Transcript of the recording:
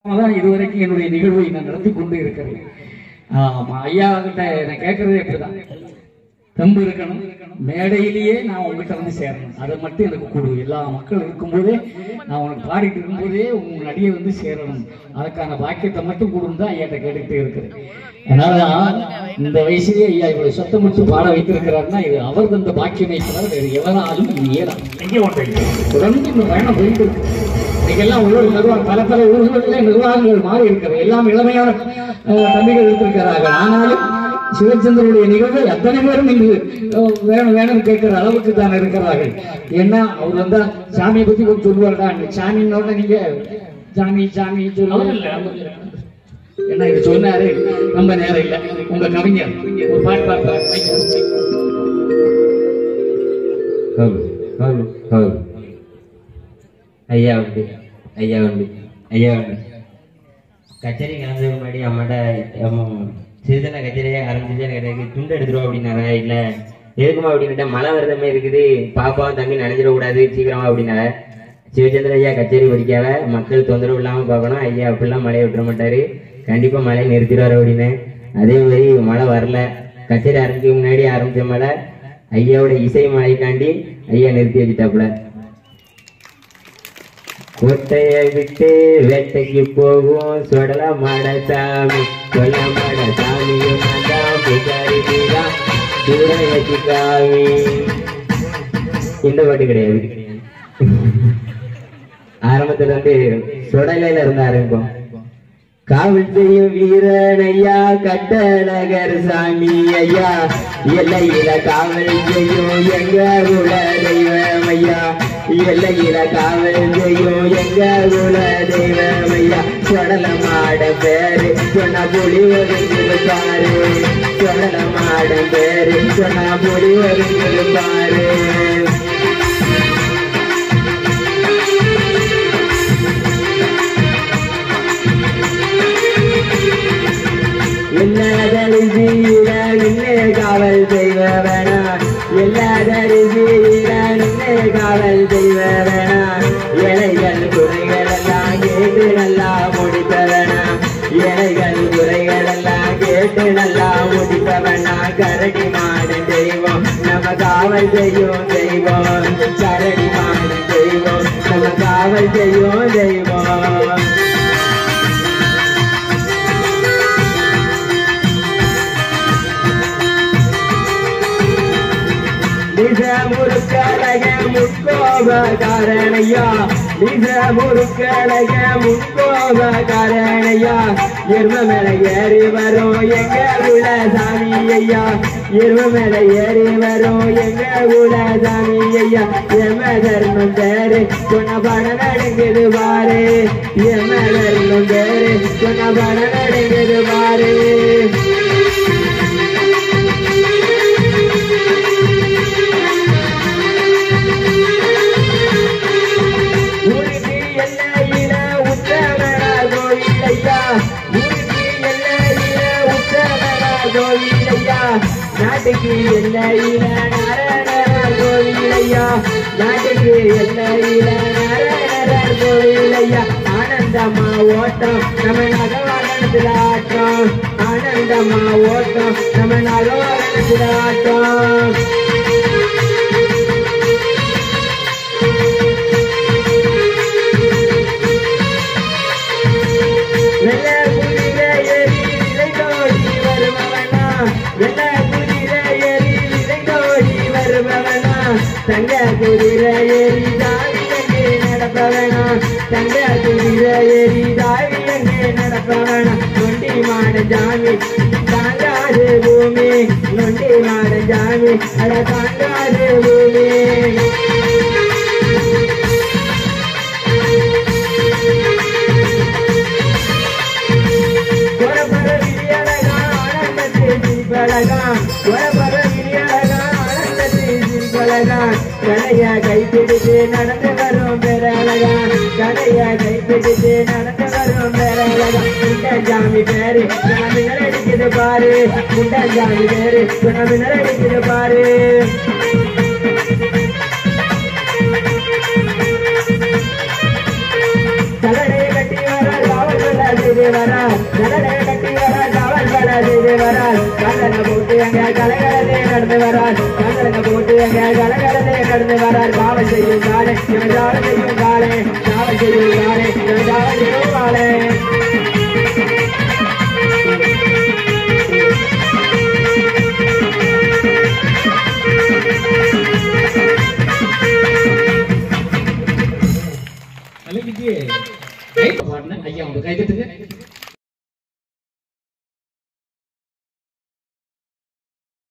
தான் இதுவரைக்கும் என்னுடைய நிகழ்வை நான் நடத்தி கொண்டு இருக்கிறேன் ஆமா ஐயா கிட்ட நான் கேட்கறதே அப்படிதான் தெம்பு இருக்கணும் மேடையிலேயே நான் உங்ககிட்ட வந்து சேரணும் அதை மட்டும் எனக்கு கொடு எல்லா மக்கள் இருக்கும்போதே நான் உனக்கு பாடிட்டு இருக்கும்போதே உங்க அடியை வந்து சேரணும் அதுக்கான பாக்கியத்தை மட்டும் கொடுன்னு தான் ஐயாட்ட கேட்டுக்கிட்டே இருக்கிறேன் அதனால இந்த வயசுலயே ஐயா இவ்வளவு சத்தம் மட்டும் பாட வைத்திருக்கிறாருன்னா இது அவர் தந்த பாக்கியமே தவிர வேறு எவராலும் இது இயலாம் எங்கே ஒன்றை தொடர்ந்து இந்த பயணம் போயிட்டு இருக்கு இன்னைக்கெல்லாம் ஒவ்வொரு நிர்வாகம் பல பல ஊர்களிலே நிர்வாகங்கள் மாறி இருக்கிறது எல்லாம் இளமையான அஹ், தம்பிகள் எடுத்திருக்கிறார்கள் ஆனாலும் சிவச்சந்திரனுடைய நிகழ்வை அத்தனை பேரும் இங்கு அஹ், வேணும் வேணும் கேட்கிற அளவுக்கு தான் இருக்கிறார்கள் ஏன்னா அவர் வந்தா சாமியை பத்தி கொஞ்சம் சொல்லுவார்டா சாமின்னோட நீங்க சாமி சாமி சொல்லுவாங்க என்ன இது சொன்னாரு ரொம்ப நேரம் இல்ல உங்க கவிஞர் ஒரு பாட்டு பாட்டு ಹೌದು ಹೌದು ಹೌದು ಅಯ್ಯ ಉಂಟು ಅಯ್ಯ ಉಂಟು ಅಯ್ಯ ಉಂಟು கச்சேரி கிளம்புறதுக்கு முன்னாடி அம்மாட்ட அம்மா சிறுதனை கச்சேரியே ஆரம்பிச்சு எனக்கு துண்டு எடுத்துருவோம் அப்படின்னாங்க இல்ல எதுக்குமா அப்படின்னுட்டு மழை வருத மாதிரி இருக்குது பாப்பாவும் தம்பி நினைஞ்சிடக்கூடாது சீக்கிரமா அப்படின்னாங்க சிவச்சந்திர ஐயா கச்சேரி படிக்காத மக்கள் தொந்தரவு இல்லாம பார்க்கணும் ஐயா அப்படிலாம் மழையை விட்டுற மாட்டாரு கண்டிப்பா மழையை நிறுத்திடுவாரு அப்படின்னு அதே மாதிரி மழை வரல கச்சேரி ஆரம்பிக்க முன்னாடி ஆரம்பிச்ச மழை ஐயாவோட இசை மழைக்காண்டி ஐயா நிறுத்தி வச்சுட்டாப்புல கோட்டையை விட்டு வேட்டைக்கு போகும் சொடல மாட சாமி சொல்ல மாட சாமியும் நான் புகாரி நீதான் தூர வச்சுக்காமி இந்த பாட்டு கிடையாது ஆரம்பத்துல வந்து சுடலையில இருந்து ஆரம்பிப்போம் காவல் செய்யும் வீரன் ஐயா கட்டழகர் சாமி ஐயா எல்லையில காவல் செய்யும் எங்க குல தெய்வம் ஐயா எல்லையில காவல் செய்யும் எங்க குல தெய்வம் ஐயா சொடல மாட பேரு சொன்ன புலி பாரு சொடல மாட பேரு சொன்ன புலி பாரு எல்லாதரிசீர நின்னே காவல் செய்வவனா எல்லாதரிசீர நின்னே காவல் செய்வவனா இலைகள் குறைகள் எல்லாம் கேட்டு நல்லா முடிப்பவனா இலைகள் குறைகள் எல்லாம் கேட்டு நல்லா முடிப்பவனா கரடி மாடு தெய்வம் நம்ம காவல் செய்யும் தெய்வம் கரடி மாடு தெய்வம் நம்ம காவல் செய்யும் தெய்வம் நிஜ முறுக்கழக முக்கோப காரணையா நிஜ முறுக்கழக முக்கோப காரணையா எரும மேல ஏறி வரும் எங்க உல சாமி ஐயா எரும மேல ஏறி வரும் எங்க உல சாமி ஐயா எம தர்மம் பேரு சொன்ன படம் நடுங்குது பாரு எம தர்மம் பேரு சொன்ன படம் நடுங்குது பாரு ஊருக்கு எல்லையில உத்தமனா கோவிலையா ஊருக்கு எல்லையில உத்தமனா கோவிலையா நாட்டுக்கு எல்லையில நாராயணர் கோவிலையா நாட்டுக்கு எல்லையில நாராயணர் கோவிலையா ஆனந்தமா ஓட்டம் நம்ம நகவாகனத்துல ஆட்டம் ஆனந்தமா ஓட்டம் நம்ம நகவாகனத்துல ஆட்டம் வெள்ள குதிரை ஏறி விதைத்தோடி வருபவனா வெள்ள குதிரை ஏறி விதைத்தோடி வருபவனா தங்க குதிரை ஏறி தாவி எங்கே நடப்பவனா தங்க குதிரை ஏறி தாவி எங்கே நடப்பவனா நொண்டி மாட ஜாமி தாங்காது பூமி நொண்டி மாட ஜாமி அட தாங்காது பூமி கொரபர விழியழகா ஆனந்தத்தில் சிரிப்பழகா கொரபர விழியழகா ஆனந்தத்தில் சிரிப்பழகா கடையா கைப்பிடித்து நடந்து வரும் பேரழகா கடையா கைப்பிடித்து நடந்து வரும் பேரழகா முண்டஞ்சாமி பேரு மின்னல் அடிக்குது பாரு முண்டஞ்சாமி பேரு மின்னல் அடிக்குது பாரு தலடை கட்டி வர காவல்கள் செய்து வரார் கடலை கட்டி வரார் காவல் பட செய்து வரார் கண்ணனை போட்டு அங்கே கலகலதே நடந்து வரார் கண்ணனை போட்டு அங்கே கலகலதே நடந்து வரார் காவல் செய்யும் காலே இவன் காவல் செய்யும் காலே காவல் செய்யும் காலே இவன் காவல் செய்யும் காலே கலைஞருக்கு ரைட் பாடின ஐயா உங்க கைதட்டுங்க